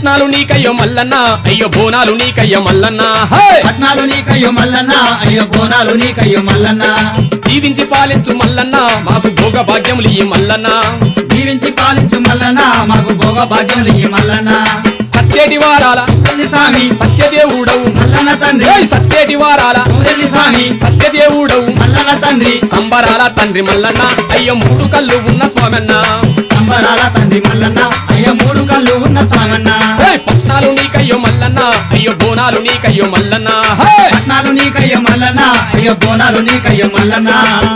పట్నాలు నీకయ్యో మల్లన్న అయ్యో బోనాలు నీకయ్యో మల్లన్న హే! పట్నాలు నీకయ్యో మల్లన్న అయ్యో బోనాలు నీకయ్యో మల్లన్న దీవించి పాలించు మల్లన్న మాకు భోగ భాగ్యములు ఈ మల్లన్న జీవించి పాలించు మల్లన్న మాకు భోగ భాగ్యములు ఈ మల్లన్న సత్యేటి వారాల ఊరెల్లి స్వామి సత్యదేవుడవు మల్లన్న తండ్రి ఏయ్ సత్యేటి వారాల ఊరెల్లి స్వామి సత్యదేవుడవు మల్లన్న తండ్రి సంబరాల తండ్రి మల్లన్న అయ్యో మూడు కళ్ళు ఉన్న స్వామన్న సంబరాల తండ్రి మల్లన్న అయ్యో మూడు కళ్ళు ఉన్న స్వామన్న ఏయ్ పట్నాలు నీకయ్యో మల్లన్న అయ్యో బోనాలు నీకయ్యో మల్లన్న హే! పట్నాలు నీకయ్యో మల్లన్న అయ్యో బోనాలు నీకయ్యో మల్లన్న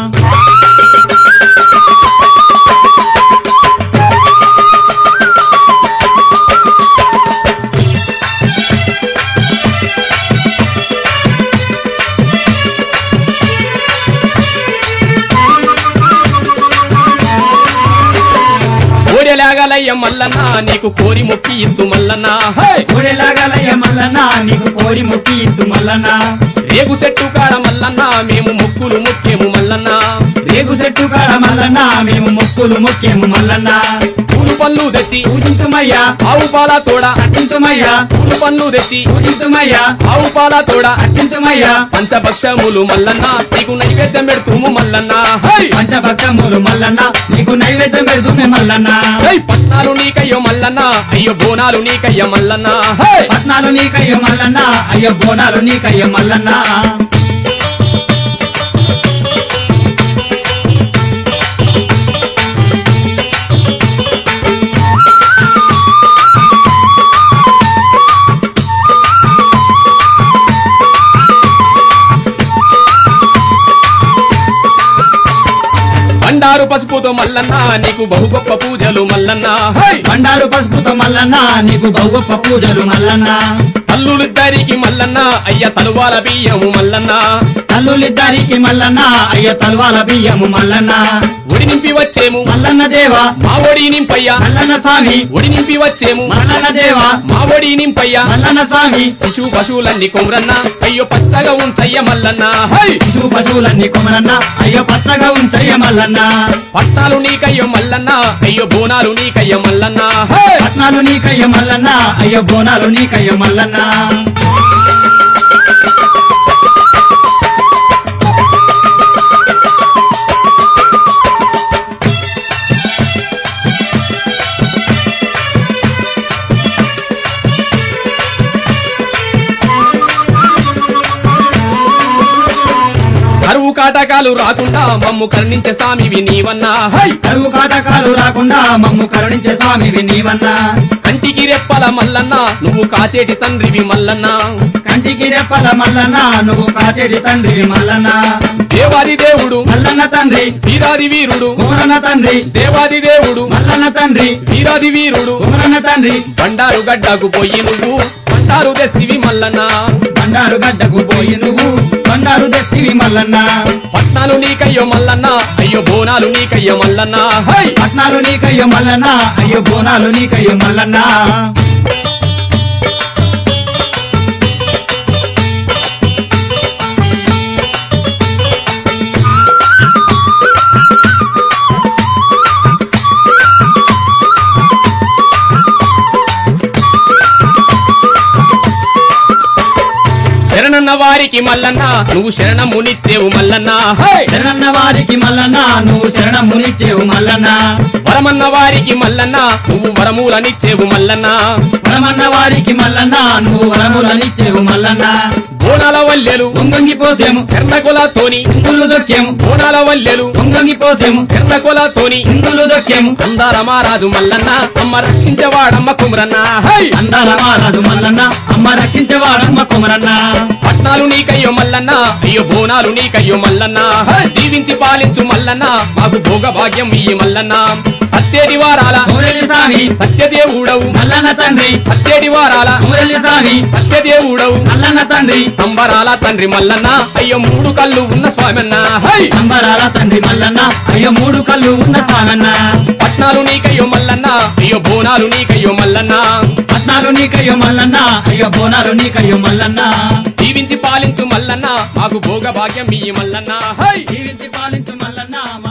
ఓడెలాగలయ్య మల్లన్న నీకు కోరి మొక్కి ఇత్తు మల్లన్న హే! ఊరెలాగలయ్య మల్లన్న నీకు కోరి మొక్కి ఇత్తు మల్లన్న రేగు చెట్టు కాడ మల్లన్న మేము మొక్కులు మొక్కేము మల్లన్న రేగు చెట్టు కాడ మల్లన్న మేము మొక్కులు మొక్కేము మల్లన్న పూలు పళ్ళు తెచ్చి పూజింతుమయ్యా ఆవు పాల తోడ అర్చింతుమయ్యా పూలు పళ్ళు తెచ్చి పూజింతుమయ్యా ఆవు పాల తోడ అర్చింతుమయ్యా పంచభక్షములు మల్లన్న నీకు నైవేద్యం పెడుతుము మల్లన్న హై! పంచభక్షములు మల్లన్న నీకు నైవేద్యం పెడుతుమే మల్లన్న హై! పట్నాలు నీకయ్యో మల్లన్న అయ్యో బోనాలు నీకయ్య మల్లన్న హై! పట్నాలు నీకయ్యో మల్లన్న అయ్యో బోనాలు నీకయ్యో మల్లన్న బండారు పసుపుతో మల్లన్న నీకు బహు గొప్ప పూజలు మల్లన్న హై! బండారు పసుపుతో మల్లన్న నీకు బహు గొప్ప పూజలు మల్లన్న తల్లులిద్దరికి మల్లన్న అయ్య తలువాల బియ్యము మల్లన్న తల్లులిద్దరికి మల్లన్న అయ్యో తల్వాల బియ్యము మల్లన్న ఒడి నింపి వచ్చేము మల్లన్న దేవా మా ఒడి నింపయ్య మల్లన్న స్వామి ఒడి నింపి వచ్చేము మల్లన్న దేవా మా ఒడి నింపయ్య మల్లన్న స్వామి పశువు పశువులన్నీ కొమరన్న అయ్యో పచ్చగా ఉంచయ్య మల్లన్న హై శిశువు పశువులన్నీ కొమరన్న అయ్యో పచ్చగా ఉంచయ్య మల్లన్న పట్నాలు నీకయ్యో మల్లన్న అయ్యో బోనాలు నీకయ్య మల్లన్న హై పట్నాలు నీకయ్య మల్లన్న అయ్యో బోనాలు నీకయ్య మల్లన్న కరువు కాటకాలు రాకుండా మమ్ము కరుణించే సామివి నీవన్నా హై కరువు కాటకాలు రాకుండా మమ్ము కరుణించే స్వామివి నీవన్నా కంటికి రెప్పల మల్లన్న నువ్వు కాచేటి తండ్రివి మల్లన్న కంటికి రెప్పల మల్లన్న నువ్వు కాచేటి తండ్రి మల్లన్న దేవాది దేవుడు మల్లన్న తండ్రి వీరాది వీరుడు కుమరన్న తండ్రి దేవాది దేవుడు మల్లన్న తండ్రి వీరాది వీరుడు కుమరన్న తండ్రి బండారు గడ్డకు పోయి నువ్వు బండారు తెస్తివి మల్లన్న బండారు గడ్డకు పోయి నువ్వు బండారు దెత్తివి మల్లన్న పట్నాలు నీకయ్యో మల్లన్న అయ్యో బోనాలు నీకయ్యో మల్లన్న హై పట్నాలు నీకయ్యో మల్లన్న అయ్యో బోనాలు నీకయ్యో మల్లన్న శరణన్న వారికి మల్లన్న నువ్వు శరణమునిచ్చేవు మల్లన్న హై శరణన్న వారికి మల్లన్న నువ్వు శరణమునిచ్చేవు మల్లన్న వరమన్న వారికి మల్లన్న నువ్వు వరములనిచ్చేవు మల్లన్న వరమన్న వారికి మల్లన్న నువ్వు వరములనిచ్చేవు మల్లన్న బోనాల వల్లెలు ఒంగొంగి పోసేము శరణకొలతోని సింగులు దొక్కేము బోనాల వల్లెలు ఒంగొంగి పోసేము శరణకొలతోని సింగులు దొక్కేము అందాల మారాజు మల్లన్న అమ్మ రక్షించేవాడమ్మ కుమరన్న హై అందాల మహారాజు మల్లన్న అమ్మ రక్షించేవాడమ్మ కుమరన్న పట్నాలు నీకయ్యో మల్లన్న అయ్యో బోనాలు నీకయ్యో మల్లన్న హై! దీవించి పాలించు మల్లన్న మాకు భోగ భాగ్యం ఇయ్యి మల్లన్న సత్యేటి వారాల ఊరెల్లి స్వామి సత్యదేవుడవు మల్లన్న తండ్రి సత్యేటి వారాల ఊరెల్లి స్వామి సత్యదేవుడవు మల్లన్న తండ్రి సంబరాల తండ్రి మల్లన్న అయ్యో మూడు కళ్ళు ఉన్న స్వామన్న హై సంబరాల తండ్రి మల్లన్న అయ్యో మూడు కళ్ళు ఉన్న స్వామన్న పట్నాలు నీకయ్యో మల్లన్న అయ్యో బోనాలు నీకయ్యో మల్లన్న పట్నాలు నీకయ్యో మల్లన్న అయ్యో బోనాలు నీకయ్యో మల్లన్న దీవించి పాలించు మల్లన్న మాకు భోగ భాగ్యం ఇయ్యి మల్లన్న హై జీవించి పాలించు మల్లన్న